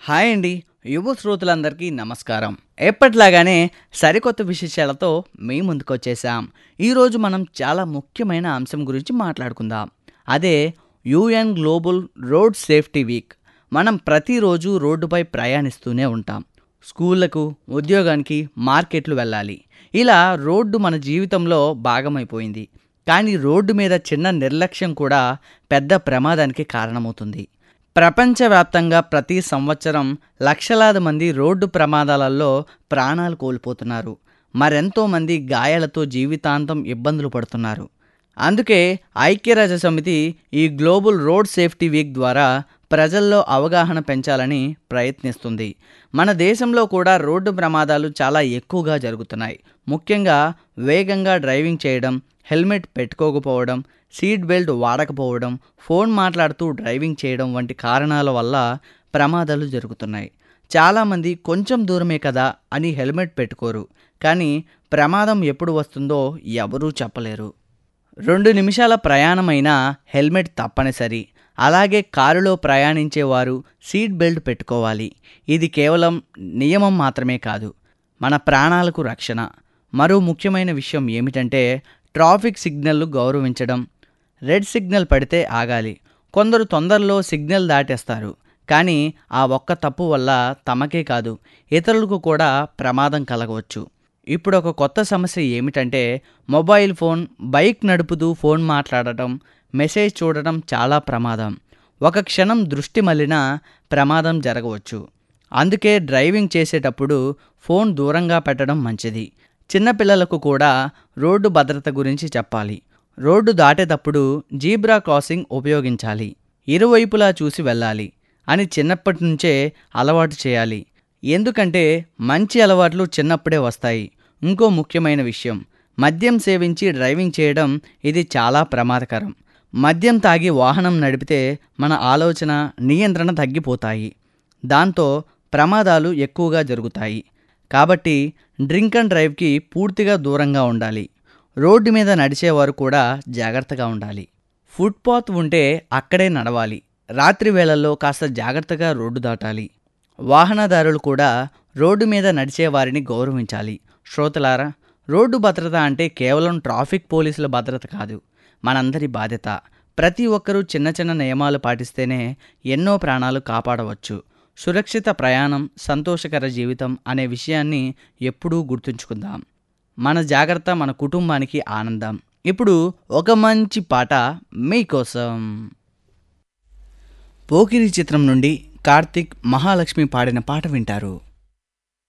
hi అండి యువ శ్రోతలందరికీ నమస్కారం ఎప్పట్లాగానే సరికొత్త విశేషాలతో మీ ముందుకు వచ్చేసాం ఈరోజు మనం చాలా ముఖ్యమైన అంశం గురించి మాట్లాడుకుందాం అదే UN global road safety week మనం ప్రతిరోజు రోడ్డుపై ప్రయాణిస్తూనే ఉంటాం స్కూళ్లకు ఉద్యోగానికి మార్కెట్లు వెళ్ళాలి ఇలా రోడ్డు మన జీవితంలో భాగమైపోయింది కానీ రోడ్డు మీద చిన్న నిర్లక్ష్యం కూడా పెద్ద ప్రమాదానికి కారణమవుతుంది ప్రపంచవ్యాప్తంగా ప్రతి సంవత్సరం లక్షలాది మంది రోడ్డు ప్రమాదాలలో ప్రాణాలు కోల్పోతున్నారు మరెంతో మంది గాయాలతో జీవితాంతం ఇబ్బందులు పడుతున్నారు అందుకే ఐక్యరాజ్య సమితి ఈ గ్లోబల్ రోడ్ సేఫ్టీ వీక్ ద్వారా ప్రజల్లో అవగాహన పెంచాలని ప్రయత్నిస్తుంది మన దేశంలో కూడా రోడ్డు ప్రమాదాలు చాలా ఎక్కువగా జరుగుతున్నాయి ముఖ్యంగా వేగంగా డ్రైవింగ్ చేయడం హెల్మెట్ పెట్టుకోకపోవడం సీట్ బెల్ట్ వాడకపోవడం ఫోన్ మాట్లాడుతూ డ్రైవింగ్ చేయడం వంటి కారణాల వల్ల ప్రమాదాలు జరుగుతున్నాయి చాలామంది కొంచెం దూరమే కదా అని హెల్మెట్ పెట్టుకోరు కానీ ప్రమాదం ఎప్పుడు వస్తుందో ఎవరూ చెప్పలేరు రెండు నిమిషాల ప్రయాణమైనా హెల్మెట్ తప్పనిసరి అలాగే కారులో ప్రయాణించేవారు సీట్ బెల్ట్ పెట్టుకోవాలి ఇది కేవలం నియమం మాత్రమే కాదు మన ప్రాణాలకు రక్షణ మరో ముఖ్యమైన విషయం ఏమిటంటే ట్రాఫిక్ సిగ్నల్ను గౌరవించడం రెడ్ సిగ్నల్ పడితే ఆగాలి కొందరు తొందరలో సిగ్నల్ దాటేస్తారు కానీ ఆ ఒక్క తప్పు వల్ల తమకే కాదు ఇతరులకు కూడా ప్రమాదం కలగవచ్చు ఇప్పుడు ఒక కొత్త సమస్య ఏమిటంటే మొబైల్ ఫోన్ బైక్ నడుపుతూ ఫోన్ మాట్లాడటం మెసేజ్ చూడటం చాలా ప్రమాదం ఒక క్షణం దృష్టి మళ్ళినా ప్రమాదం జరగవచ్చు అందుకే డ్రైవింగ్ చేసేటప్పుడు ఫోన్ దూరంగా పెట్టడం మంచిది చిన్నపిల్లలకు కూడా రోడ్డు భద్రత గురించి చెప్పాలి రోడ్డు దాటేటప్పుడు జీబ్రా క్రాసింగ్ ఉపయోగించాలి ఇరువైపులా చూసి వెళ్ళాలి అని చిన్నప్పటి నుంచే అలవాటు చేయాలి ఎందుకంటే మంచి అలవాట్లు చిన్నప్పుడే వస్తాయి ఇంకో ముఖ్యమైన విషయం మద్యం సేవించి డ్రైవింగ్ చేయడం ఇది చాలా ప్రమాదకరం మద్యం తాగి వాహనం నడిపితే మన ఆలోచన నియంత్రణ తగ్గిపోతాయి దాంతో ప్రమాదాలు ఎక్కువగా జరుగుతాయి కాబట్టి డ్రింక్ అండ్ డ్రైవ్కి పూర్తిగా దూరంగా ఉండాలి రోడ్డు మీద నడిచేవారు కూడా జాగ్రత్తగా ఉండాలి ఫుట్పాత్ ఉంటే అక్కడే నడవాలి రాత్రి వేళల్లో కాస్త జాగ్రత్తగా రోడ్డు దాటాలి వాహనదారులు కూడా రోడ్డు మీద నడిచే వారిని గౌరవించాలి శ్రోతలారా రోడ్డు భద్రత అంటే కేవలం ట్రాఫిక్ పోలీసుల భద్రత కాదు మనందరి బాధ్యత ప్రతి ఒక్కరూ చిన్న చిన్న నియమాలు పాటిస్తేనే ఎన్నో ప్రాణాలు కాపాడవచ్చు సురక్షిత ప్రయాణం సంతోషకర జీవితం అనే విషయాన్ని ఎప్పుడూ గుర్తుంచుకుందాం మన జాగ్రత్త మన కుటుంబానికి ఆనందం ఇప్పుడు ఒక మంచి పాట మీకోసం పోకిరి చిత్రం నుండి కార్తిక్ మహాలక్ష్మి పాడిన పాట వింటారు